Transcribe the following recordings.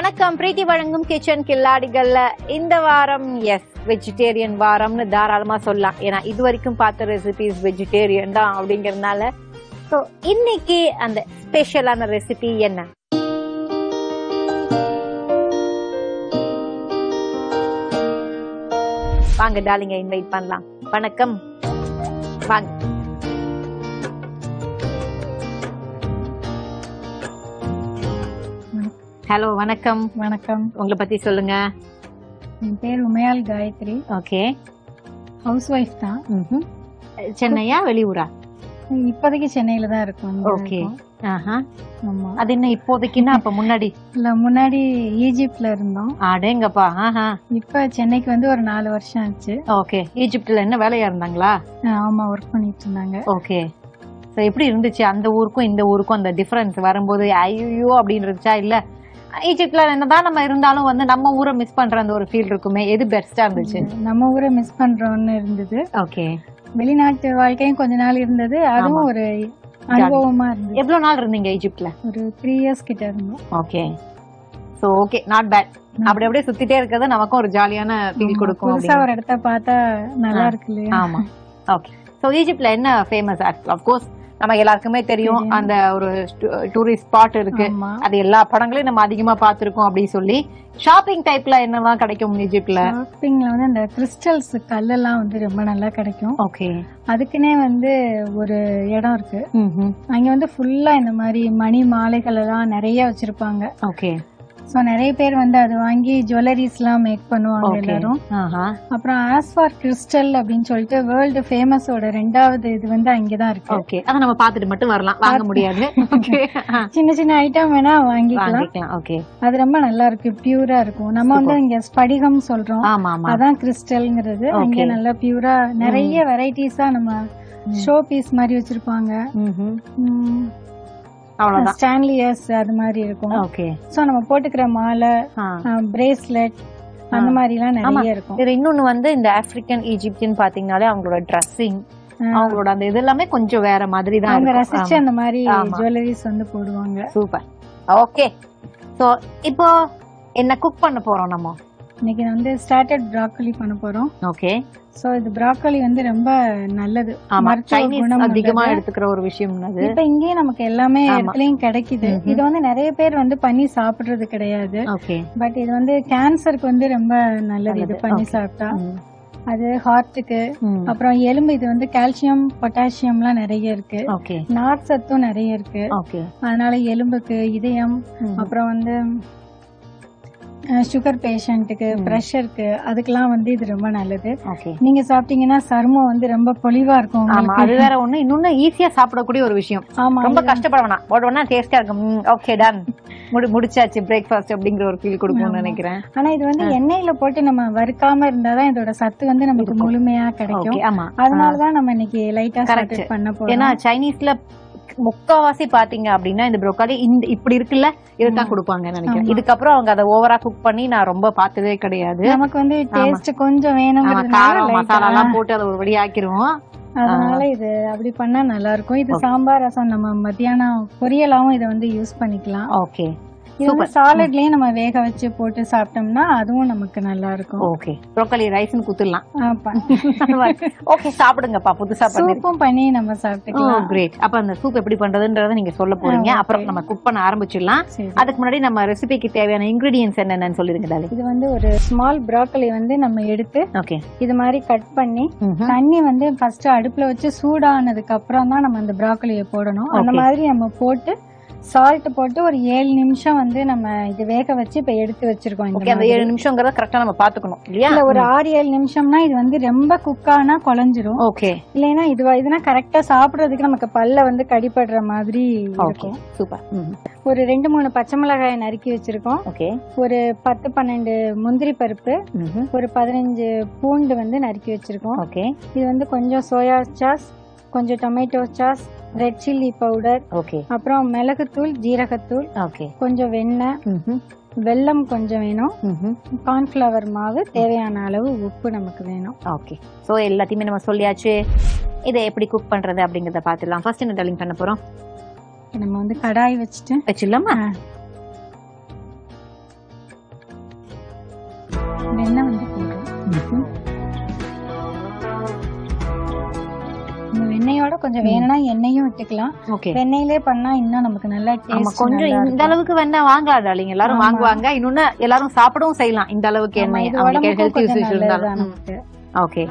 வணக்கம் பிரீத்தி வழங்கும் கிச்சன் கில்லாடிகள்ல இந்த வாரம் எஸ் வெஜிடேரியன் வாரம்னு தாராளமா சொல்லலாம் ஏன்னா இது வரைக்கும் பார்த்த ரெசிபிஸ் வெஜிடேரியன் தான் அப்படிங்கறதுனால ஸோ இன்னைக்கு அந்த ஸ்பெஷலான ரெசிபி என்ன வாங்க டாலிங்க இன்வைட் பண்ணலாம் வணக்கம் வாங்க ஹலோ வணக்கம் வணக்கம் உங்களை பத்தி சொல்லுங்க என் பேர் Umayal Gayathri okay housewife தான் சென்னையா வெளியூரா இப்போதைக்கு சென்னையில தான் இருக்கோம் ஓகே ஆஹா ஆமா அது என்ன இப்போதைக்குன்னா அப்ப முன்னாடி இல்ல முன்னாடி ஈஜிப்ட்ல இருந்தோம் அடேங்கப்பா ஆஹா இப்ப சென்னைக்கு வந்து ஒரு நாலு வருஷம் ஆச்சு ஓகே ஈஜிப்ட்ல என்ன வேலையா இருந்தாங்களா அஹ் ஆமா ஒர்க் பண்ணிட்டு இருந்தாங்க ஓகே ஸோ எப்படி இருந்துச்சு அந்த ஊருக்கும் இந்த ஊருக்கும் அந்த டிஃபரன்ஸ் வரும்போது ஐயோ அப்படின்னு இருந்துச்சா இல்ல ஈஜிப்ட்ல என்னதான் நம்ம இருந்தாலும் வந்து நம்ம ஊரை மிஸ் பண்ற அந்த ஒரு ஃபீல் இருக்குமே எது பெஸ்டா இருந்துச்சு நம்ம ஊரை மிஸ் பண்றோம்னு இருந்தது ஓகே வெளிநாட்டு வாழ்க்கையும் கொஞ்ச நாள் இருந்தது அதுவும் ஒரு அனுபவமா இருந்தது எவ்வளவு நாள் இருந்தீங்க ஈஜிப்ட்ல ஒரு த்ரீ இயர்ஸ் கிட்ட இருந்தோம் okay so okay not bad அப்படி அப்படியே சுத்திட்டே இருக்கிறது நமக்கும் ஒரு ஜாலியான ஃபீல் கொடுக்கும் புதுசா அப்படின்னு. ஒரு இடத்த பார்த்தா நல்லா இருக்கு இல்லையா ஆமா ஓகே ஸோ ஈஜிப்ட்ல என்ன ஃபேமஸ் அஃப்கோர்ஸ் நம்ம எல்லாருக்குமே தெரியும் தெரியும். அந்த ஒரு டூரிஸ்ட் ஸ்பாட் இருக்கு ஆமா அது எல்லா படங்களையும் நம்ம அதிகமா பார்த்திருக்கோம் அப்படின்னு சொல்லி ஷாப்பிங் டைப்ல என்னெல்லாம் கிடைக்கும் ஈஜிப்ட்ல ஷாப்பிங்ல வந்து அந்த கிறிஸ்டல்ஸ் கல்லெல்லாம் வந்து ரொம்ப நல்லா கிடைக்கும் ஓகே அதுக்குன்னே வந்து ஒரு இடம் இருக்கு அங்க வந்து ஃபுல்லா இந்த மாதிரி மணி மாலைகள் எல்லாம் நிறைய வச்சிருப்பாங்க ஓகே சோ நிறைய பேர் வந்து அது வாங்கி ஜுவல்லரிஸ் எல்லாம் மேக் பண்ணுவாங்க ஓகே எல்லாரும் அப்புறம் ஆஸ்பார் கிறிஸ்டல் அப்படின்னு சொல்லிட்டு வேர்ல்டு ஃபேமஸோட ரெண்டாவது இது வந்து அங்கதான் இருக்கு ஓகே அதை நம்ம பார்த்துட்டு மட்டும் வரலாம் வாங்க முடியாது ஓகே சின்ன சின்ன ஐட்டம் வேணா வாங்கிக்கலாம் வாங்கிக்கலாம் ஓகே அது ரொம்ப நல்லா இருக்கு பியூரா இருக்கும் நம்ம வந்து இங்க ஸ்படிகம் சொல்றோம் ஆமா ஆமா அதான் கிறிஸ்டல்ங்கிறது அங்க Okay. நல்லா பியூரா நிறைய வெரைட்டிஸா நம்ம ஷோ பீஸ் மாதிரி வச்சிருப்பாங்க ம்ஹும். அவ்வளவுதான் ஸ்டான்லியர்ஸ் அது மாதிரி இருக்கும் ஓகே சோ நம்ம போட்டுக்கிற மாலை பிரேஸ்லெட் அந்த மாதிரி எல்லாம் நிறைய இருக்கும் இது இன்னொன்னு வந்து இந்த ஆப்பிரிக்கன் ஈஜிப்தியன் பாத்தீங்கன்னாலே அவங்களோட ட்ரெஸ்ஸிங் அவங்களோட அந்த இது எல்லாமே கொஞ்சம் வேற மாதிரி தான் அவங்க இருக்கும். ரசிச்சு அந்த மாதிரி ஆமா. ஜுவல்லரிஸ் வந்து போடுவாங்க சூப்பர் ஓகே சோ இப்போ என்ன குக் பண்ண போறோம் நம்ம இன்னைக்கு வந்து ஸ்டார்டட் ப்ராக்கோலி பண்ண போறோம் ஓகே சோ இது ப்ராக்கோலி வந்து ரொம்ப நல்லது ஆமா மருத்துவ சைனீஸ் குணம் அதிகமா உள்ளது. எடுத்துக்கிற ஒரு விஷயம் அது இப்ப இங்கேயே நமக்கு எல்லாமே ஆமா. இடத்துலயும் கிடைக்குது ம்ஹும். இது வந்து நிறைய பேர் வந்து பண்ணி சாப்பிடுறது கிடையாது ஓகே பட் இது வந்து கேன்சருக்கு வந்து ரொம்ப நல்லது இது நல்லது. பண்ணி Okay. சாப்பிட்டா அது ஹார்ட்டுக்கு அப்புறம் எலும்பு இது வந்து கால்சியம் பொட்டாசியம்லாம் நிறைய இருக்கு ஓகே நார் சத்தும் நிறைய இருக்கு ஓகே அதனால எலும்புக்கு இதயம் அப்புறம் வந்து சுகர் பேஷண்ட்டுக்கு ம். ப்ரெஷருக்கு அதுக்கெல்லாம் வந்து இது ரொம்ப நல்லது ஓகே நீங்க சாப்பிட்டீங்கன்னா சருமம் வந்து ரொம்ப பொலிவா இருக்கும் ஆமா உங்களுக்கு. அது வேற ஒண்ணு இன்னொன்னு ஈஸியா சாப்பிடக்கூடிய ஒரு விஷயம் ஆமா ரொம்ப இது- கஷ்டப்பட வேணாம் போட்டோம்னா டேஸ்டா இருக்கும் ஓகே டன் முடி முடிச்சாச்சு பிரேக்ஃபாஸ்ட் அப்படிங்கிற ஒரு ஃபீல் கொடுக்கும்னு ஆமா. நினைக்கிறேன் ஆனா இது வந்து எண்ணெயில போட்டு நம்ம வறுக்காம இருந்தாதான் இதோட சத்து வந்து நமக்கு இருக்கும். முழுமையா கிடைக்கும் ஓகே ஆமா அதனாலதான் நம்ம இன்னைக்கு லைட்டா Correct. ஸ்டார்ட் பண்ண ஏன்னா போறோம் சைனீஸ்ல முக்காவாசி பாத்தீங்க அப்படின்னா இந்த ப்ரோக்காலி இந்த இப்படி இருக்குல்ல இதுதான் கொடுப்பாங்கன்னு நினைக்கிறேன் ஆமா. இதுக்கப்புறம் அவங்க அதை ஓவரா குக் பண்ணி நான் ரொம்ப பார்த்ததே கிடையாது நமக்கு வந்து டேஸ்ட் கொஞ்சம் ஆமா, வேணுங்கிறதுனால காரம் light மசாலா ஆ- எல்லாம் போட்டு அதை ஒரு வழி ஆக்கிருவோம் அதனால இது அப்படி பண்ணா நல்லா இருக்கும் இது Okay. சாம்பார் ரசம் நம்ம மத்தியானம் பொரியலாவும் இதை வந்து யூஸ் பண்ணிக்கலாம் ஓகே இது வந்து சாலட்லயும் நம்ம வேக வச்சு போட்டு சாப்பிட்டோம்னா அதுவும் நமக்கு நல்லா இருக்கும் ஓகே ப்ரோக்கலி ரைஸ்னு குத்துடலாம் ஆப்பா. ஓகே சாப்பிடுங்கப்பா புதுசா பண்ணி சூப்பும் பண்ணி நம்ம சாப்பிட்டுக்கலாம் கிரேட் அப்ப அந்த சூப் எப்படி பண்றதுன்றத நீங்க சொல்ல போறீங்க ஆ, okay. அப்புறம் நம்ம குக் பண்ண ஆரம்பிச்சிடலாம் சரி. அதுக்கு முன்னாடி நம்ம ரெசிபிக்கு தேவையான இன்கிரீடியன்ஸ் என்னென்னு சொல்லிருங்க டாலி இது வந்து ஒரு ஸ்மால் ப்ராக்கலி வந்து நம்ம எடுத்து ஓகே இது மாதிரி கட் பண்ணி தண்ணி வந்து ஃபர்ஸ்ட் அடுப்புல வச்சு சூடானதுக்கு அப்புறம் தான் நம்ம அந்த ப்ராக்கலியை போடணும் அந்த Okay. மாதிரி நம்ம போட்டு சால்ட் போட்டு ஒரு ஏழு நிமிஷம் வந்து நம்ம இது வேக வச்சு இப்ப எடுத்து வச்சிருக்கோம் இந்த ஓகே அந்த மாதிரி. ஏழு நிமிஷங்கிறத கரெக்டா நம்ம பாத்துக்கணும் இல்லையா இல்ல ஒரு ஆறு ஏழு நிமிஷம்னா இது வந்து ரொம்ப குக்கானா குழஞ்சிரும் ஓகே இல்லைன்னா இது இதுனா கரெக்டா சாப்பிடுறதுக்கு நமக்கு பல்ல வந்து கடிப்படுற மாதிரி ஓகே இருக்கும் சூப்பர் ஒரு ரெண்டு மூணு பச்சை மிளகாய் நறுக்கி வச்சிருக்கோம் ஓகே ஒரு பத்து பன்னெண்டு முந்திரி பருப்பு ஒரு பதினஞ்சு பூண்டு வந்து நறுக்கி வச்சிருக்கோம் ஓகே இது வந்து கொஞ்சம் சோயா சாஸ் கொஞ்சம் tomato sauce red chilli powder okay அப்புறம் மிளகுத்தூள் ஜீரகத்தூள் ஓகே கொஞ்சம் வெண்ணெய் வெல்லம் கொஞ்சம் வேணும் கார்ன்ஃப்ளவர் மாவு தேவையான அளவு உப்பு நமக்கு வேணும் ஓகே ஸோ எல்லாத்தையுமே நம்ம சொல்லியாச்சு இதை எப்படி குக் பண்றது அப்படிங்கறத பாத்துடலாம் ஃபர்ஸ்ட் என்ன டாலிங் பண்ண போறோம் நம்ம வந்து கடாய் வச்சுட்டு வச்சிடலாமா ஆ. வெண்ணெய் வந்து போடுறோம் இந்த வெண்ணெயோட கொஞ்சம் வேணும்னா எண்ணெயும் விட்டுக்கலாம் ஓகே வெண்ணெயிலே பண்ணா இன்னும் நமக்கு நல்லா ஆமா டேஸ்ட் கொஞ்சம் இந்த அளவுக்கு வேணா வாங்கலாம் டார்லிங் எல்லாரும் ஆமா. வாங்குவாங்க இன்னொன்னு எல்லாரும் சாப்பிடவும் செய்யலாம் இந்த அளவுக்கு எண்ணெய் இது அவங்களுக்கு உடம்புக்கும் ஹெல்த் கொஞ்சம் இஷ்யூஸ் நல்லதுதான் இருந்தாலும் நமக்கு ஓகே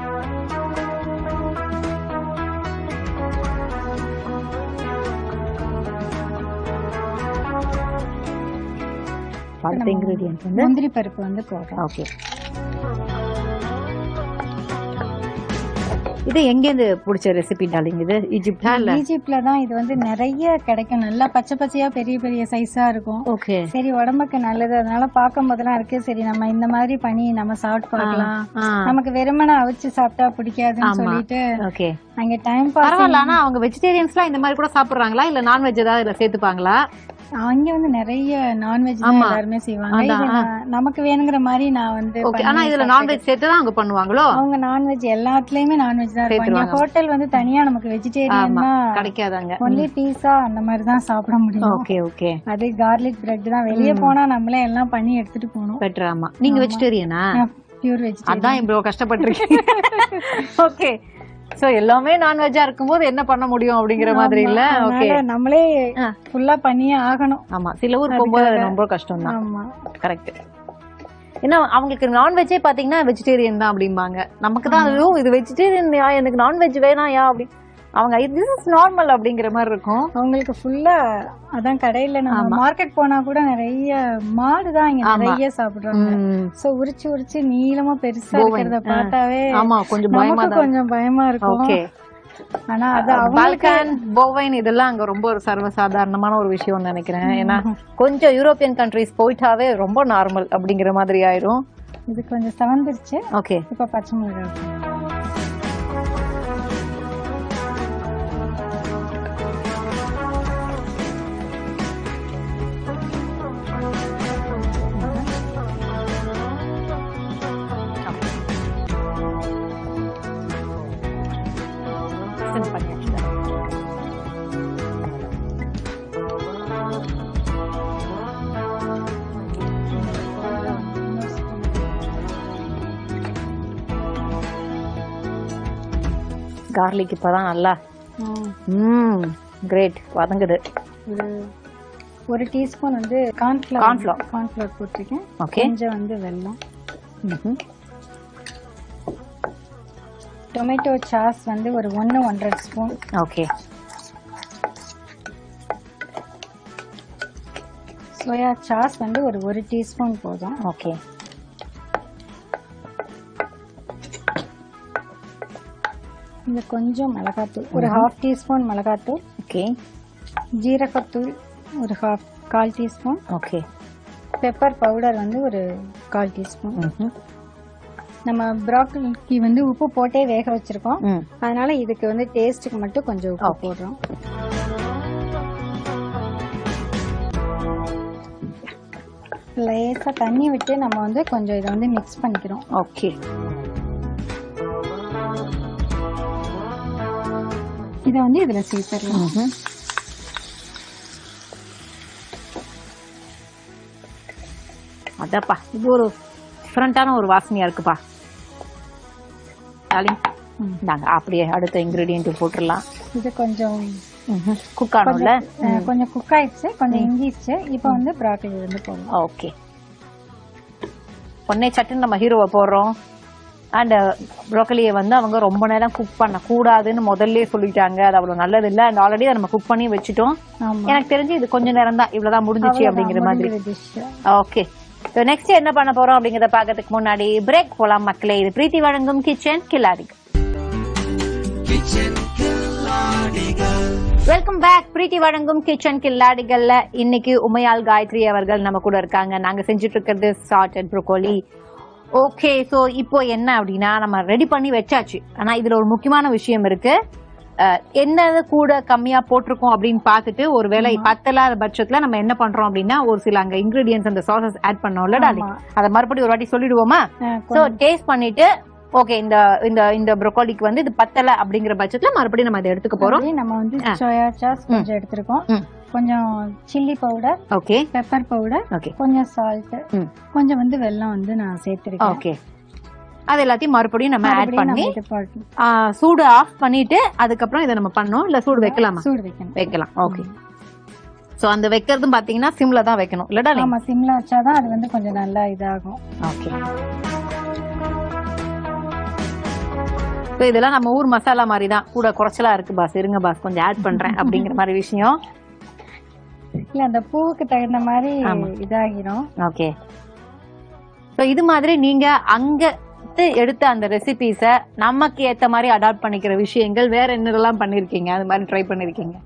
அடுத்த நம்ம இன்கிரீடியன்ட் வந்து முந்திரி பருப்பு வந்து போடுறோம் ஓகே இது எங்கேருந்து பிடிச்ச ரெசிபி டார்லிங் இது ஈஜிப்டா இல்ல ஈஜிப்ட்ல தான் இது வந்து நிறைய கிடைக்கும் நல்லா பச்சை பச்சையா பெரிய பெரிய சைஸா இருக்கும் ஓகே சரி உடம்புக்கு நல்லது அதனால பார்க்கும் போதெல்லாம் இருக்கு சரி நம்ம இந்த மாதிரி பண்ணி நம்ம சாப்பிட்டு பார்க்கலாம் நமக்கு வெறுமனை அவிச்சு சாப்பிட்டா பிடிக்காதுன்னு ஆமா. சொல்லிட்டு ஓகே அங்க டைம் பாஸ் பரவாயில்ல ஆனா அவங்க வெஜிடேரியன்ஸ்லாம் இந்த மாதிரி கூட சாப்பிடுறாங்களா இல்ல நான்வெஜ் ஏதாவது இதுல சேர்த்துப்பாங்களா அங்க வந்து நிறைய நான்வெஜ் தான் ஆமா. எல்லாருமே செய்வாங்க அதான், இது நான் நமக்கு வேணுங்கிற மாதிரி நான் வந்து ஓகே பண்ணி ஆனா இதுல சாப்பிட்டு- நான்வெஜ் சேர்த்து தான் அவங்க பண்ணுவாங்களோ அவங்க நான்வெஜ் எல்லாத்துலயுமே நான்வெஜ் தான் இருக்கும் சேர்த்துருவாங்க. ஹோட்டல் வந்து தனியா நமக்கு வெஜிடேரியன் ஆமா தான் கிடைக்காதாங்க ஒன்லி பீஸா அந்த மாதிரி தான் சாப்பிட முடியும் ஓகே ஓகே அது கார்லிக் பிரெட் தான் வெளியே போனா நம்மளே எல்லாம் பண்ணி எடுத்துட்டு போகணும் பெட்டர் ஆமா நீங்க வெஜிடேரியனா பியூர் வெஜிடேரியன் அதான் இவ்வளவு கஷ்டப்பட்டிருக்கீங்க ஓகே சோ எல்லாமே நான்வெஜ்ஜா இருக்கும்போது என்ன பண்ண முடியும் அப்படிங்கிற மாதிரி இல்ல ஓகே நம்மளே ஆ. ஃபுல்லா பண்ணியே ஆகணும் ஆமா சில ஊர் போகும்போது அது ரொம்ப கஷ்டம் தான் ஆமா கரெக்ட் ஏன்னா அவங்களுக்கு நான்வெஜ்ஜே பாத்தீங்கன்னா வெஜிடேரியன் தான் அப்படிம்பாங்க நமக்கு தான் ஐயோ இது வெஜிடேரியன் யா எனக்கு நான்வெஜ் வேணாயா அப்படி அவங்க இது இஸ் நார்மல் அப்படிங்கிற மாதிரி இருக்கும் அவங்களுக்கு ஃபுல்லா அதான் கடையில நம்ம மார்க்கெட் போனா கூட நிறைய மாடு தான் இங்க நிறைய சாப்பிடுறாங்க ம். சோ உரிச்சு உரிச்சு நீளமா பெருசா இருக்கிறத பார்த்தாவே ஆமா கொஞ்சம் பயமா நமக்கு தான் கொஞ்சம் பயமா இருக்கும் ஓகே ஆனா அது அவங்களுக்கு பால்கான் போவைன் இதெல்லாம் அங்க ரொம்ப ஒரு சர்வசாதாரணமான ஒரு விஷயம்னு நினைக்கிறேன் ஏன்னா கொஞ்சம் யூரோப்பியன் கண்ட்ரிஸ் போயிட்டாவே ரொம்ப நார்மல் அப்படிங்கிற மாதிரி ஆயிரும் இது கொஞ்சம் செவந்துருச்சு ஓகே இப்ப பச்சை மிளகாய் கார்லிக் இப்பதான் நல்லா ம். ம் கிரேட் வதங்குது ஒரு ஒரு டீஸ்பூன் வந்து கார்ன்ஃபிளவர் Cornflour. கார்ன்ஃபிளவர் போட்டிருக்கேன் ஓகே கொஞ்சம் வந்து வெல்லம் டொமேட்டோ சாஸ் வந்து ஒரு ஒன்று ஒன்றரை ஸ்பூன் ஓகே சோயா சாஸ் வந்து ஒரு ஒரு டீஸ்பூன் போதும் ஓகே இது கொஞ்சம் மிளகாத்தூள் ஒரு ஹாஃப் டீஸ்பூன் மிளகாத்தூள் ஓகே ஜீரகத்தூள் ஒரு ஹாஃப் கால் டீஸ்பூன் ஓகே பெப்பர் பவுடர் வந்து ஒரு கால் டீஸ்பூன் நம்ம ப்ராக்கலிக்கு வந்து உப்பு போட்டே வேக வச்சிருக்கோம் ம் அதனால இதுக்கு வந்து டேஸ்ட்டுக்கு மட்டும் கொஞ்சம் உப்பு போடுறோம் லேசா தண்ணி விட்டு நம்ம வந்து கொஞ்சம் இதை வந்து மிக்ஸ் பண்ணிக்கிறோம் ஓகே இதை வந்து இதுல சேர்த்துடலாம் அதப்பா இது ஒரு டிஃப்ரெண்டான ஒரு வாசனையா இருக்குப்பா டாலிங் இந்தாங்க அப்படியே அடுத்த இன்கிரீடியன்ட் போட்டுடலாம் இது கொஞ்சம் குக் ஆகணும்ல அஹ், கொஞ்சம் குக் ஆயிடுச்சு கொஞ்சம் இங்கிடுச்சு இப்போ வந்து ப்ராக்கலி வந்து போடலாம் ஓகே பொண்ணே சட்டுன்னு நம்ம ஹீரோவை போடுறோம் அண்ட் ப்ரோக்கலியை வந்து அவங்க ரொம்ப நேரம் குக் பண்ண கூடாதுன்னு முதல்ல சொல்லிட்டாங்க அது அவ்வளவு நல்லது இல்ல அண்ட் ஆல்ரெடி அதை நம்ம குக் பண்ணி வச்சுட்டோம் ஆமா எனக்கு தெரிஞ்சு இது கொஞ்ச நேரம் தான் இவ்வளவுதான் முடிஞ்சிச்சு அப்படிங்கிற மாதிரி டிஷ் ஓகே நெக்ஸ்ட் என்ன பண்ண போறோம் அப்படிங்கறத பாக்கிறதுக்கு முன்னாடி பிரேக் போலாம் மக்களே இது பிரீத்தி வழங்கும் கிச்சன் கில்லாடி வெல்கம் பேக் பிரீத்தி வழங்கும் கிச்சன் கில்லாடிகள்ல இன்னைக்கு உமையால் காயத்ரி அவர்கள் நம்ம கூட இருக்காங்க நாங்க செஞ்சுட்டு இருக்கிறது சாட் அண்ட் ப்ரோக்கோலி ஓகே சோ இப்போ என்ன அப்படின்னா நம்ம ரெடி பண்ணி வச்சாச்சு ஆனா இதுல ஒரு முக்கியமான விஷயம் இருக்கு அஹ், என்னது கூட கம்மியா போட்டிருக்கோம் அப்படின்னு பார்த்துட்டு ஒரு வேளை பத்தலாத பட்சத்துல நம்ம என்ன பண்றோம் அப்படின்னா ஒரு சில அங்க இன்கிரீடியன்ஸ் அந்த சாசஸ் ஆட் பண்ணோம்ல டாலி ஆமா. அதை மறுபடியும் ஒரு வாட்டி சொல்லிடுவோமா அஹ், சோ டேஸ்ட் பண்ணிட்டு ஓகே இந்த இந்த இந்த ப்ரொக்கோலிக்கு வந்து இது பத்தல அப்படிங்கிற பட்சத்துல மறுபடியும் நம்ம இதை எடுத்துக்க போறோம் அப்படியே நம்ம வந்து சோயா சாஸ் கொஞ்சம் எடுத்திருக்கோம் ம். கொஞ்சம் chilli powder okay pepper powder okay கொஞ்சம் சால்ட் ம். கொஞ்சம் வந்து வெல்லம் வந்து நான் சேர்த்திருக்கேன் ஓகே அது எல்லாத்தையும் மறுபடியும் நம்ம ஆட் மறுபடியும் பண்ணி நம்ம இது போட்டு ஆ, சூடு ஆஃப் பண்ணிட்டு அதுக்கப்புறம் இதை நம்ம பண்ணோம் இல்ல சூடு வைக்கலாமா சூடு வைக்கணும் வைக்கலாம் ஓகே சோ அந்த வைக்கிறதும் பாத்தீங்கன்னா சிம்ல தான் வைக்கணும் இல்லடா ஆமா சிம்ல வச்சாதான் அது வந்து கொஞ்சம் நல்லா இதாகும் ஓகே இதெல்லாம் நம்ம ஊர் மசாலா மாதிரி தான் கூட குறைச்சலா இருக்கு பாஸ் இருங்க பாஸ் கொஞ்சம் ஆட் பண்றேன் அப்படிங்கிற மாதிரி விஷயம் இல்ல அந்த பூவுக்கு தகுந்த மாதிரி ஆமா. இதாகிரும் ஓகே ஸோ இது மாதிரி நீங்க அங்க இருந்து எடுத்த அந்த ரெசிபிஸ நமக்கு ஏத்த மாதிரி அடாப்ட் பண்ணிக்கிற விஷயங்கள் வேற என்னெல்லாம் பண்ணிருக்கீங்க அது மாதிரி ட்ரை பண்ணிருக்கீங்க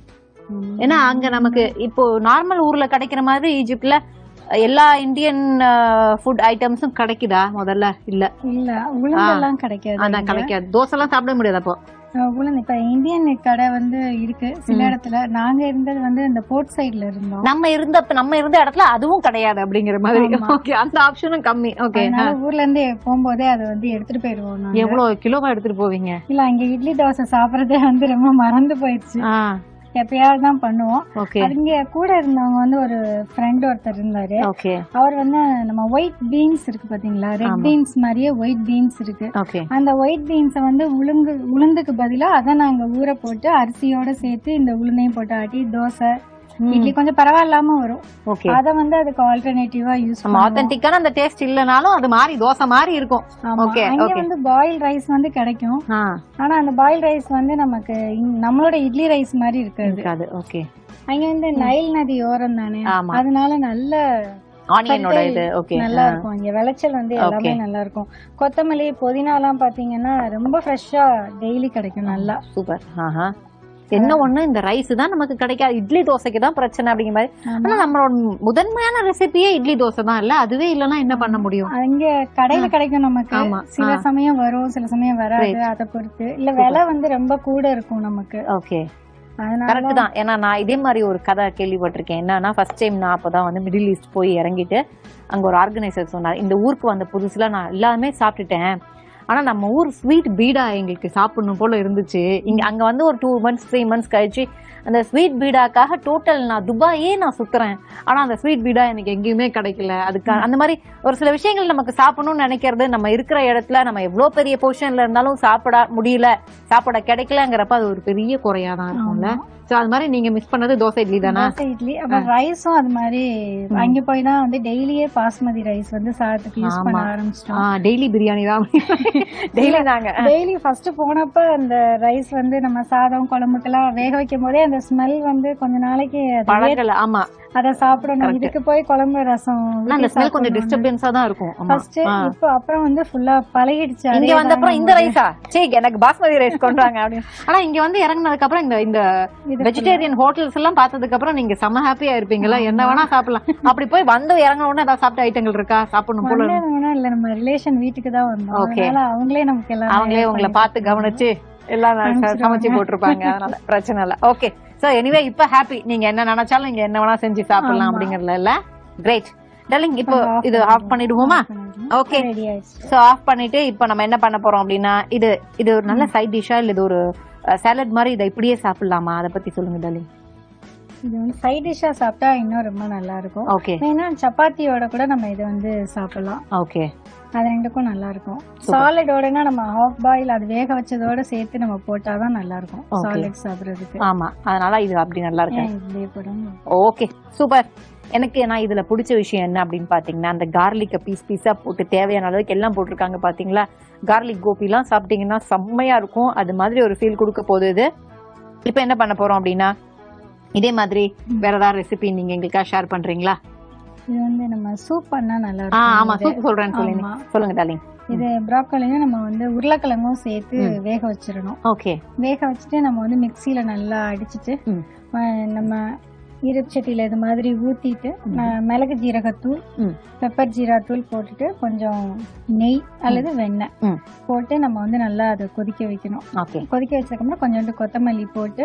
ம். ஏன்னா அங்க நமக்கு இப்போ நார்மல் ஊர்ல கிடைக்கிற மாதிரி ஈஜிப்ட்ல எல்லா இந்தியன் ஃபுட் ஐட்டம்ஸும் கிடைக்குதா முதல்ல இல்ல இல்ல உளுந்தெல்லாம் கிடைக்காது அதான் இங்க. கிடைக்காது தோசை எல்லாம் சாப்பிட முடியாது அப்போ அஹ் உளுந்து இப்ப இந்தியன் கடை வந்து இருக்கு சில இடத்துல நாங்க இருந்தது வந்து இந்த போர்ட் சைடுல இருந்தோம் நம்ம இருந்த நம்ம இருந்த இடத்துல அதுவும் கிடையாது அப்படிங்கிற மாதிரி ஆமா. ஓகே அந்த ஆப்ஷனும் கம்மி ஓகே அதனால ஊர்ல இருந்து போகும்போதே அதை வந்து எடுத்துட்டு போயிடுவோம் நாங்க. எவ்வளவு கிலோவா எடுத்துட்டு போவீங்க இல்ல அங்க இட்லி தோசை சாப்பிடறதே வந்து ரொம்ப மறந்து போயிடுச்சு ஆ எப்பயாவது தான் பண்ணுவோம் ஓகே அது இங்க கூட இருந்தவங்க வந்து ஒரு ஃப்ரெண்ட் ஒருத்தர் இருந்தாரு ஓகே அவர் வந்து நம்ம ஒயிட் பீன்ஸ் இருக்கு பாத்தீங்களா ரெட் ஆமா. பீன்ஸ் மாதிரியே ஒயிட் பீன்ஸ் இருக்கு ஓகே அந்த ஒயிட் பீன்ஸை வந்து உளுந்து உளுந்துக்கு பதிலா அதை நாங்க ஊற போட்டு அரிசியோட சேர்த்து இந்த உளுந்தையும் போட்டு ஆட்டி தோசை இட்லி கொஞ்சம் பரவாயில்லாம வரும் ஓகே அத வந்து அதுக்கு ஆல்டர்னேட்டிவா யூஸ் நம்ம ஆத்தென்டிக்கான அந்த டேஸ்ட் இல்லனாலும் அது மாதிரி தோசை மாதிரி இருக்கும் ஓகே அங்க ஓகே வந்து பாயில் ரைஸ் வந்து கிடைக்கும் ஆ ஆனா அந்த பாயில் ரைஸ் வந்து நமக்கு இங்க- நம்மளோட இட்லி ரைஸ் மாதிரி இருக்காது இருக்காது ஓகே அங்க வந்து நைல் நதி ஓரம் தானே ஆமா அதனால நல்ல ஆனியனோட இது ஓகே நல்லா இருக்கும் இங்க விளைச்சல் வந்து எல்லாமே நல்லா இருக்கும் கொத்தமல்லி புதினா எல்லாம் பாத்தீங்கன்னா ரொம்ப ஃப்ரெஷ்ஷா டெய்லி கிடைக்கும் நல்லா சூப்பர் ஆஹா என்ன ஒண்ணு இந்த ரைஸ் தான் நமக்கு கிடைக்காது இட்லி தோசைக்கு தான் பிரச்சனை அப்படிங்கிற மாதிரி ஆமா. ஆனா நம்மளோட முதன்மையான ரெசிபியே இட்லி தோசை தான் இல்ல அதுவே இல்லனா என்ன பண்ண முடியும் அங்க கடையில கிடைக்கும் நமக்கு ஆமா. சில ஆ. சமயம் வரும் சில சமயம் வராது Right. அதை பொறுத்து இல்ல விலை வந்து ரொம்ப கூட இருக்கும் நமக்கு ஓகே அதனால கரெக்ட் தான் ஏன்னா நான் இதே மாதிரி ஒரு கதை கேள்விப்பட்டிருக்கேன் என்னன்னா ஃபர்ஸ்ட் டைம் நான் அப்பதான் வந்து மிடில் ஈஸ்ட் போய் இறங்கிட்டு அங்க ஒரு ஆர்கனைசர் சொன்னார் இந்த ஊருக்கு வந்த புதுசுல நான் எல்லாமே சாப்பிட்டுட்டேன் ஆனா நம்ம ஊர் ஸ்வீட் பீடா எங்களுக்கு சாப்பிடணும் போல இருந்துச்சு இங்க அங்க வந்து ஒரு டூ மந்த்ஸ் த்ரீ மந்த்ஸ் கழிச்சு அந்த ஸ்வீட் பீடாக்காக டோட்டல் நான் துபாயே நான் சுத்துறேன் ஆனா அந்த ஸ்வீட் பீடா எனக்கு எங்கேயுமே கிடைக்கல அதுக்கு அந்த மாதிரி ஒரு சில விஷயங்கள் நமக்கு சாப்பிடணும்னு நினைக்கிறது நம்ம இருக்கிற இடத்துல நம்ம எவ்வளவு பெரிய பொசிஷன்ல இருந்தாலும் சாப்பிட முடியல சாப்பிட கிடைக்கலங்கிறப்ப அது ஒரு பெரிய குறையா தான் இருக்கும்ல சோ அது மாதிரி நீங்க மிஸ் பண்ணது தோசை இட்லி தானா தோசை இட்லி அப்புறம் ரைஸும் அது மாதிரி அங்க போய் தான் வந்து டெய்லியே பாஸ்மதி ரைஸ் வந்து சாதத்துக்கு யூஸ் பண்ண ஆமா. ஆரம்பிச்சிட்டோம் டெய்லி பிரியாணி தான் டெய்லி நாங்க டெய்லி ஃபர்ஸ்ட் போனப்ப அந்த ரைஸ் வந்து நம்ம சாதம் குழம்புக்கெல்லாம் வேக வைக்கும் போதே அந்த ஸ்மெல் வந்து கொஞ்ச நாளைக்கு அது பழங்கல ஆமா அதை சாப்பிடணும் இதுக்கு போய் குழம்பு ரசம் ஆனா அந்த ஸ்மெல் கொஞ்சம் டிஸ்டர்பன்ஸா தான் இருக்கும் ஆமா ஃபர்ஸ்ட் இப்போ அப்புறம் வந்து ஃபுல்லா பழகிடுச்சு இங்க அதே வந்த அப்புறம் தான் இந்த ரைஸா சே எனக்கு பாஸ்மதி ரைஸ் கொண்டாங்க அப்படின்னு ஆனா இங்க வந்து இறங்குனதுக்கு அப்புறம் இந்த இந்த இது வெஜிடேரியன் ஹோட்டல்ஸ் எல்லாம் பார்த்ததுக்கு அப்புறம் நீங்க செம்ம ஹாப்பியா இருப்பீங்களா என்ன வேணா சாப்பிடலாம் அப்படி போய் வந்து இறங்கின உடனே ஏதாவது சாப்பிட்ட ஐட்டங்கள் இருக்கா சாப்பிடணும் போல இருக்கு. வந்ததுன்னா இல்ல நம்ம ரிலேஷன் வீட்டுக்கு தான் வந்தோம் Okay. அதனால அவங்களே நமக்கு எல்லாம் அவங்களே உங்களை பார்த்து கவனிச்சு எல்லாம் ச- சமைச்சு போட்டிருப்பாங்க அதனால பிரச்சனை இல்ல ஓகே சோ எனிவே இப்ப ஹாப்பி நீங்க என்ன நினைச்சாலும் நீங்க என்ன வேணா செஞ்சு சாப்பிடலாம் அப்படிங்கறதுல இல்ல கிரேட் டார்லிங் இப்போ இது ஆஃப் பண்ணிடுவோமா ஓகே ரெடி ஆயிடுச்சு சோ ஆஃப் பண்ணிட்டு இப்போ நம்ம என்ன பண்ண போறோம் அப்படின்னா இது இது ஒரு நல்ல சைட் டிஷ்ஷா இல்ல இது ஒரு சாலட் மாதிரி இதை இப்படியே சாப்பிடலாமா அதை பத்தி சொல்லுங்க டார்லிங் இது வந்து சைட் டிஷ்ஷா சாப்பிட்டா இன்னும் ரொம்ப நல்லா இருக்கும் ஓகே ஏன்னா சப்பாத்தியோட கூட நம்ம இதை வந்து சாப்பிடலாம் ஓகே அது ரெண்டுக்கும் நல்லா இருக்கும் சாலடோடனா நம்ம ஹாஃப் பாயில் அது வேக வச்சதோட சேர்த்து நம்ம போட்டாதான் நல்லா இருக்கும் Okay. சாலட் சாப்பிடுறதுக்கு ஆமா அதனால இது அப்படி நல்லா இருக்கு ஏன் இப்படியே போடாம ஓகே சூப்பர் எனக்கு நான் இதுல பிடிச்ச விஷயம் என்ன அப்படின்னு பாத்தீங்கன்னா அந்த கார்லிக்க பீஸ் பீஸா போட்டு தேவையான அளவுக்கு எல்லாம் போட்டிருக்காங்க பாத்தீங்களா கார்லிக் கோபி எல்லாம் சாப்பிட்டீங்கன்னா செம்மையா இருக்கும் அது மாதிரி ஒரு ஃபீல் கொடுக்க போகுது இது இப்போ என்ன பண்ண போறோம் அப்படின்னா இதே மாதிரி வேற ஏதாவது ரெசிபி நீங்க எங்களுக்காக ஷேர் பண்றீங்களா இது வந்து நம்ம சூப் பண்ணா நல்லா ஆ இருக்கும் ஆமா இது. சூப் சொல்றேன்னு சொல்லுங்க ஆமா. சொல்லுங்க டார்லிங் இது ப்ராக்கோலியும் நம்ம வந்து உருளைக்கிழங்கும் சேர்த்து வேக வச்சிடணும் ஓகே வேக வச்சுட்டு நம்ம வந்து மிக்சியில நல்லா அடிச்சிட்டு ம். அஹ் நம்ம இருச்சட்டியில இது மாதிரி ஊத்திட்டு ந- மிளகு ஜீரகத்தூள் ம். பெப்பர் ஜீராத்தூள் போட்டுட்டு கொஞ்சம் நெய் அல்லது வெண்ணெய் ம். போட்டு நம்ம வந்து நல்லா அதை கொதிக்க வைக்கணும் ஓகே கொதிக்க வச்சதுக்கப்புறம் கொஞ்சோண்டு கொத்தமல்லி போட்டு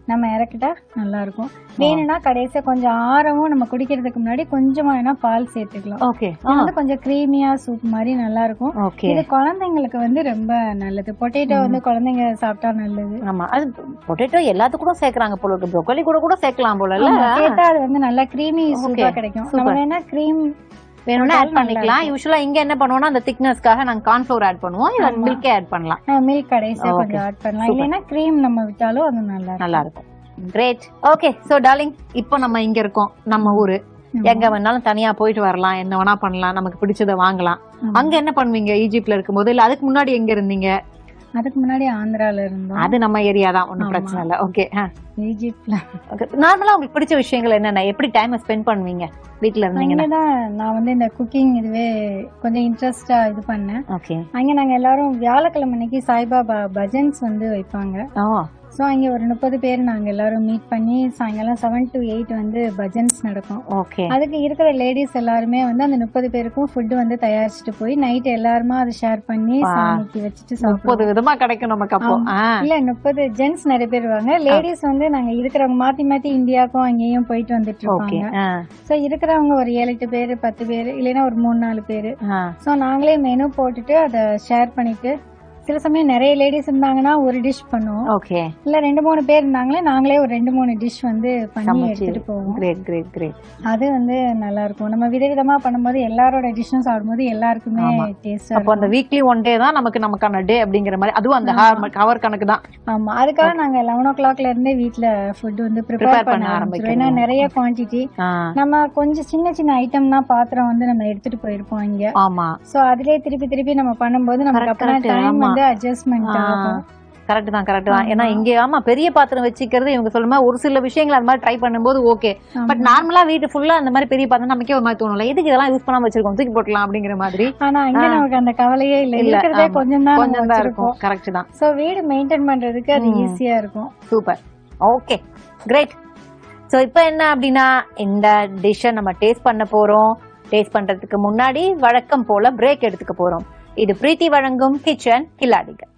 நம்ம இறக்கிட்டா நல்லா இருக்கும் வேணும்னா கடைசியா கொஞ்சம் ஆறவும் நம்ம குடிக்கிறதுக்கு முன்னாடி கொஞ்சமா வேணா பால் சேர்த்துக்கலாம் ஓகே இது வந்து கொஞ்சம் க்ரீமியா சூப் மாதிரி நல்லா இருக்கும் ஓகே இது குழந்தைங்களுக்கு வந்து ரொம்ப நல்லது பொட்டேட்டோ வந்து குழந்தைங்க சாப்பிட்டா நல்லது ஆமா அது பொட்டேட்டோ எல்லாத்துக்கும் சேர்க்கறாங்க போல இருக்கு ப்ரோக்கோலி கூட கூட சேர்க்கலாம் போல இல்ல ஆமா, கேட்டா அது வந்து நல்லா க்ரீமி சூப்பா Okay, கிடைக்கும் super. நம்ம வேணா க்ரீம் வேணும்னா ஆட் போட்டாலும் பண்ணிக்கலாம் யூஸ்வலா இங்க என்ன பண்ணுவோம்னா அந்த திக்னஸ்க்காக நாங்க கார்ன்ஃபிளவர் ஆட் பண்ணுவோம் இல்ல ஆமா. மில்கே ஆட் பண்ணலாம் மில்க் கடைசியா Okay, கொஞ்சம் ஆட் பண்ணலாம் super. இல்லைன்னா க்ரீம் நம்ம விட்டாலும் அது நல்லா இருக்கும் நல்லா இருக்கும் கிரேட் ஓகே சோ டார்லிங் இப்போ நம்ம இங்க இருக்கோம் நம்ம ஊரு எங்க வேணாலும் தனியா போயிட்டு வரலாம் என்ன வேணா பண்ணலாம் நமக்கு பிடிச்சத வாங்கலாம் ஆமா. அங்க என்ன பண்ணுவீங்க ஈஜிப்ட்ல இருக்கும்போது இல்ல அதுக்கு முன்னாடி எங்க இருந்தீங்க அதுக்கு முன்னாடி ஆந்திரால இருந்தோம் அது நம்ம ஏரியா தான் ஒன்றும் ஆமா. பிரச்சனை இல்ல ஓகே ஈஜிப்ட்ல நார்மலா உங்களுக்கு பிடிச்ச விஷயங்கள் என்னென்ன எப்படி டைம் ஸ்பெண்ட் பண்ணுவீங்க வீட்ல இருந்தீங்கன்னா அங்கதான் நான் வந்து இந்த குக்கிங் இதுவே கொஞ்சம் இன்ட்ரெஸ்டா இது பண்ணேன் ஓகே அங்க நாங்க எல்லாரும் வியாழக்கிழமை அன்னைக்கு சாய்பாபா பஜன்ஸ் வந்து வைப்பாங்க ஓ ஸோ அங்கே ஒரு முப்பது பேர் நாங்கள் எல்லாரும் மீட் பண்ணி சாயங்காலம் செவன் டு எயிட் வந்து பஜன்ஸ் நடக்கும் ஓகே அதுக்கு இருக்கிற லேடிஸ் எல்லாருமே வந்து அந்த முப்பது பேருக்கும் ஃபுட் வந்து தயாரிச்சுட்டு போய் நைட் எல்லாருமா அதை ஷேர் பண்ணி வா. சாமிக்கு வச்சுட்டு முப்பது சாப்பிடுவோம் விதமா கிடைக்கும் நமக்கு அப்போ ஆமா. ஆ. இல்ல முப்பது ஜென்ட்ஸ் நிறைய பேர் வருவாங்க லேடிஸ் வந்து நாங்க இருக்கிறவங்க மாத்தி மாத்தி இந்தியாவுக்கும் அங்கேயும் போயிட்டு வந்துட்டு ஓகே இருப்பாங்க ஆ, ஸோ இருக்கிறவங்க ஒரு ஏழு எட்டு பேர் பத்து பேர் இல்லைன்னா ஒரு மூணு நாலு பேர் ஆ. ஸோ நாங்களே மெனு போட்டுட்டு அதை ஷேர் பண்ணிட்டு சில சமயம் நிறைய லேடிஸ் இருந்தாங்கன்னா ஒரு டிஷ் பண்ணுவோம் ஓகே இல்ல ரெண்டு மூணு பேர் இருந்தாங்களே நாங்களே ஒரு ரெண்டு மூணு டிஷ் வந்து பண்ணி சமைச்சு. எடுத்துட்டு போவோம் கிரேட் கிரேட் கிரேட் அது வந்து நல்லா இருக்கும் நம்ம விதவிதமா பண்ணும்போது எல்லாரோட டிஷ்ஷும் சாப்பிடும்போது எல்லாருக்குமே ஆமா. டேஸ்டா அப்போ அந்த வீக்லி ஒன் டே தான் நமக்கு நமக்கான டே அப்படிங்கிற மாதிரி அதுவும் அந்த ஹவர் கணக்கு தான் ஆமா அதுக்காக நாங்க லெவன் ஓ கிளாக்ல இருந்தே வீட்ல ஃபுட் வந்து Prepare ப்ரிப்பேர் பண்ண பண்ண ஆரம்பிச்சிடும் ஏன்னா ஆரம்பிக்கணும். நிறைய குவாண்டிட்டி ஆ, நம்ம கொஞ்சம் சின்ன சின்ன ஐட்டம் தான் பாத்திரம் வந்து நம்ம எடுத்துட்டு போயிருப்போம் இங்க ஆமா சோ அதுலயே திருப்பி திருப்பி நம்ம பண்ணும்போது நமக்கு Correct, அப்புறம் correct, டைம் ஆமா. வந்து அட்ஜஸ்ட்மெண்ட் ஆகும் கரெக்ட் தான் கரெக்ட் தான் ஆமா. ஏன்னா இங்க ஆமா பெரிய பாத்திரம் வச்சுக்கிறது இவங்க சொல்லுமா ஒரு சில விஷயங்கள் அந்த மாதிரி ட்ரை பண்ணும்போது ஓகே ஆமா. பட் நார்மலா வீட்டு ஃபுல்லா அந்த மாதிரி பெரிய பாத்திரம் நமக்கே ஒரு மாதிரி தோணும்ல எதுக்கு இதெல்லாம் யூஸ் பண்ணாம வச்சிருக்கோம் தூக்கி போட்டலாம் அப்படிங்கிற மாதிரி ஆனா இங்க ஆ. நமக்கு அந்த கவலையே இல்ல இல்ல, இருக்கிறதே ஆமா. கொஞ்சம் தான் கொஞ்சம் நம்ம தான் வச்சிருக்கோம் இருக்கும் கரெக்ட் தான் சோ வீடு மெயின்டைன் பண்றதுக்கு அது ம். ஈஸியா இருக்கும் சூப்பர் ஓகே கிரேட் ஸோ இப்போ என்ன அப்படின்னா இந்த டிஷ்ஷை நம்ம டேஸ்ட் பண்ண போறோம் டேஸ்ட் பண்றதுக்கு முன்னாடி வழக்கம் போல பிரேக் எடுத்துக்க போறோம் இது பிரீத்தி வழங்கும் கிச்சன் கில்லாடிகள்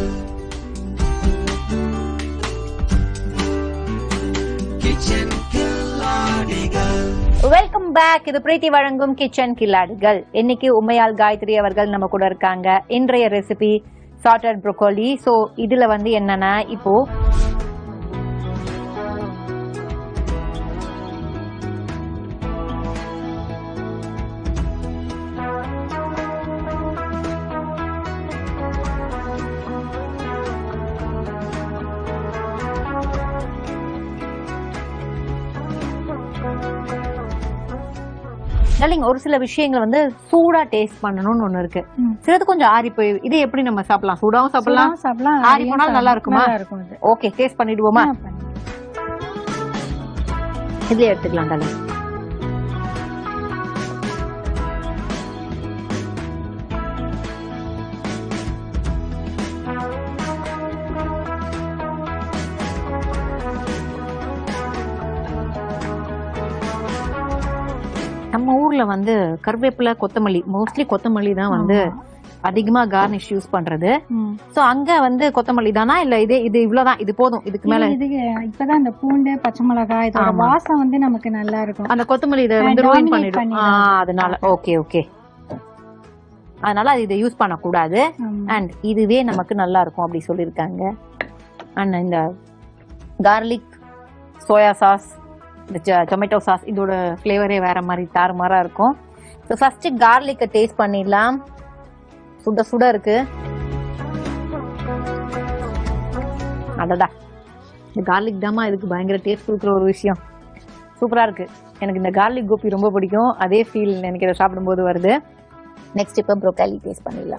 வெல்கம் பேக் இது பிரீத்தி வழங்கும் கிச்சன் கில்லாடிகள் இன்னைக்கு உண்மையால் காயத்ரி அவர்கள் நம்ம கூட இருக்காங்க இன்றைய ரெசிபி சாட்டட் ப்ரோக்கோலி ஸோ இதுல வந்து என்னன்னா இப்போ darling, ஒரு சில விஷயங்கள் வந்து சூடா டேஸ்ட் பண்ணணும்னு ஒண்ணு இருக்கு ம். சிலது கொஞ்சம் ஆறி போய் இது எப்படி நம்ம சாப்பிடலாம் சூடாவும் சாப்பிடலாம் சுடாவும் சாப்பிடலாம் ஆறி ஆறியும் போனாலும் நல்லா இருக்குமா? நல்லா இருக்கும் இது ஓகே டேஸ்ட் பண்ணிடுவோமா ஆ, பண்ணு. இதுலயே எடுத்துக்கலாம் darling. நம்ம ஊர்ல வந்து கருவேப்பிலை கொத்தமல்லி மோஸ்ட்லி கொத்தமல்லி தான் வந்து ஆமா. அதிகமா கார்னிஷ் யூஸ் பண்றது ம். சோ அங்க வந்து கொத்தமல்லி தானா இல்ல இது இது இவ்வளவுதான் இது போதும் இதுக்கு மேல இது இதுக்கு இப்பதான் இந்த பூண்டு பச்சை மிளகாய் இதோட ஆமா. வாசம் வந்து நமக்கு நல்லா இருக்கும் அந்த கொத்தமல்லி இதை வந்து ஆ, ரூயின் dominate பண்ணிடும் பண்ணிடும். ஆ, அதனால ஓகே ஓகே அதனால அது இதை யூஸ் பண்ணக்கூடாது ஆமா. அண்ட் இதுவே நமக்கு நல்லா இருக்கும் அப்படி சொல்லியிருக்காங்க அண்ட் இந்த கார்லிக் சோயா சாஸ் இந்த டொமேட்டோ சாஸ் இதோட ஃப்ளேவரே வேற மாதிரி தாறுமாறா இருக்கும் ஸோ ஃபர்ஸ்ட் கார்லிக்கை டேஸ்ட் பண்ணிடலாம் சுட சுட இருக்கு அடடா இந்த கார்லிக் தாமா இதுக்கு பயங்கர டேஸ்ட் கொடுக்குற ஒரு விஷயம் சூப்பரா இருக்கு எனக்கு இந்த கார்லிக் கோபி ரொம்ப பிடிக்கும் அதே ஃபீல் எனக்கு இதை சாப்பிடும்போது வருது நெக்ஸ்ட் இப்போ ப்ரோக்காலி டேஸ்ட் பண்ணிடலாம்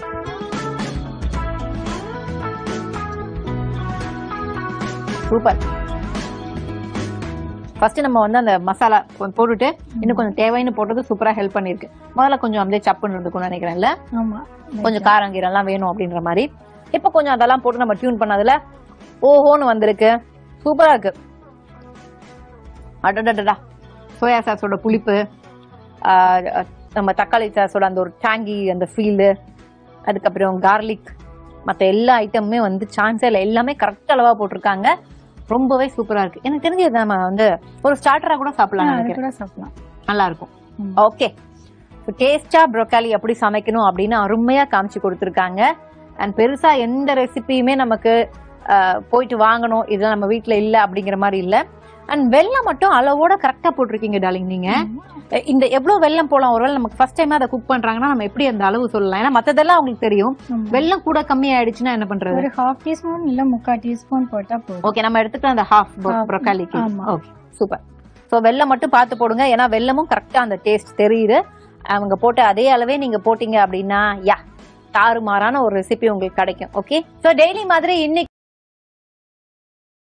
சூப்பர் ஃபர்ஸ்ட் நம்ம வந்து அந்த மசாலா கொஞ்சம் போட்டுட்டு இன்னும் கொஞ்சம் தேவைன்னு போட்டது சூப்பரா ஹெல்ப் பண்ணிருக்கு முதல்ல கொஞ்சம் அப்படியே சப்புன்னு இருந்துக்கும்னு நினைக்கிறேன்ல ஆமா கொஞ்சம் காரம் கீரெல்லாம் வேணும் அப்படின்ற மாதிரி இப்போ கொஞ்சம் அதெல்லாம் போட்டு நம்ம டியூன் பண்ணதுல ஓஹோன்னு வந்திருக்கு சூப்பரா இருக்கு அடடடடா சோயா சாஸோட புளிப்பு ஆஹ் நம்ம தக்காளி சாஸோட அந்த ஒரு டேங்கி அந்த ஃபீல்டு அதுக்கப்புறம் கார்லிக் மற்ற எல்லா ஐட்டமுமே வந்து சான்ஸே இல்லை எல்லாமே கரெக்ட் அளவா போட்டிருக்காங்க ரொம்பவே சூப்பரா இருக்கு எனக்கு தெரிஞ்சு இதை நம்ம வந்து ஒரு ஸ்டார்டரா கூட சாப்பிடலாம் அது நினைக்கிறேன் கூட சாப்பிடலாம் நல்லா இருக்கும் ம். ஓகே டேஸ்டா ப்ரோக்காலி எப்படி சமைக்கணும் அப்படின்னு அருமையா காமிச்சு கொடுத்துருக்காங்க அண்ட் பெருசா எந்த ரெசிபியுமே நமக்கு அஹ், போயிட்டு வாங்கணும் இதெல்லாம் நம்ம வீட்ல இல்ல அப்படிங்கிற மாதிரி இல்ல அண்ட் வெல்லம் மட்டும் அளவோட கரெக்டா போட்டிருக்கீங்க டார்லிங் நீங்க அஹ், இந்த எவ்வளவு வெல்லம் போலாம் ஒருவேளை நமக்கு ஃபர்ஸ்ட் டைம் அதை குக் பண்றாங்கன்னா நம்ம எப்படி அந்த அளவு சொல்லலாம் ஏன்னா மத்ததெல்லாம் அவங்களுக்கு தெரியும் ஆமா. வெல்லம் கூட கம்மி ஆயிடுச்சுன்னா என்ன பண்றது ஒரு ஹாஃப் டீஸ்பூன் இல்ல முக்கால் டீஸ்பூன் போட்டா போதும் ஓகே நம்ம எடுத்துக்கலாம் அந்த ஹாஃப் Half, ப்ரொக்காலிக்கு ஆமா. ஓகே சூப்பர் ஸோ வெல்லம் மட்டும் பார்த்து போடுங்க ஏன்னா வெல்லமும் கரெக்டா அந்த டேஸ்ட் தெரியுது அவங்க போட்ட அதே அளவே நீங்க போட்டீங்க அப்படின்னா யா தாறுமாறான ஒரு ரெசிபி உங்களுக்கு கிடைக்கும் ஓகே ஸோ டெய்லி மாதிரி இன்னைக்கு